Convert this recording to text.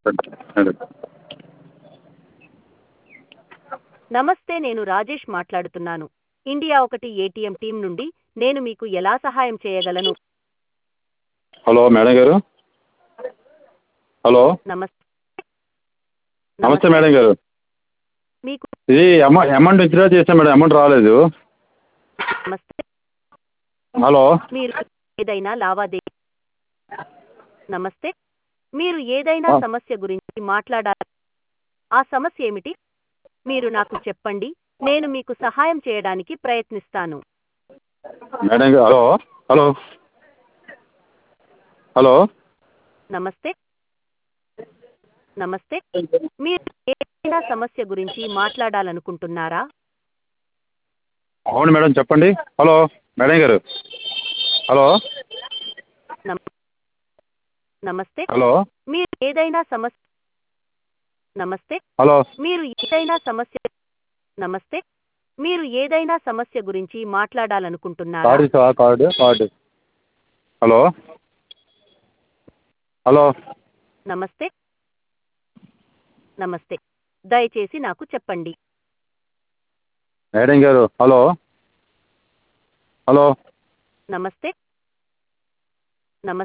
అదే నమస్తే నేను రాజేష్ మాట్లాడుతున్నాను ఇండియా ఒకటి ఏటీఎం టీం నుండి నేను మీకు ఎలా సహాయం చేయగలను హలో మేడం గారు హలో నమస్తే నమస్తే మేడం గారు మీకు ఇది అమౌ అమౌంట్ విత్డ్రా చేశాను మేడం అమౌంట్ రాలేదు నమస్తే హలో మీరు ఏదైనా లావాదేవీ నమస్తే మీరు ఏదైనా ఆ. సమస్య గురించి మాట్లాడాలి ఆ సమస్య ఏమిటి మీరు నాకు చెప్పండి నేను మీకు సహాయం చేయడానికి ప్రయత్నిస్తాను మేడం గారు హలో హలో హలో నమస్తే నమస్తే మీరు ఏదైనా సమస్య గురించి మాట్లాడాలనుకుంటున్నారా అవును మేడం చెప్పండి హలో మేడం గారు హలో నమ- నమస్తే హలో మీరు ఏదైనా సమస్య నమస్తే హలో మీరు ఏదైనా సమస్య నమస్తే మీరు ఏదైనా సమస్య గురించి మాట్లాడాలనుకుంటున్నారా కార్డు ఇస్తావా కార్డు కార్డు హలో హలో నమస్తే నమస్తే దయచేసి నాకు చెప్పండి మేడం గారు హలో హలో నమస్తే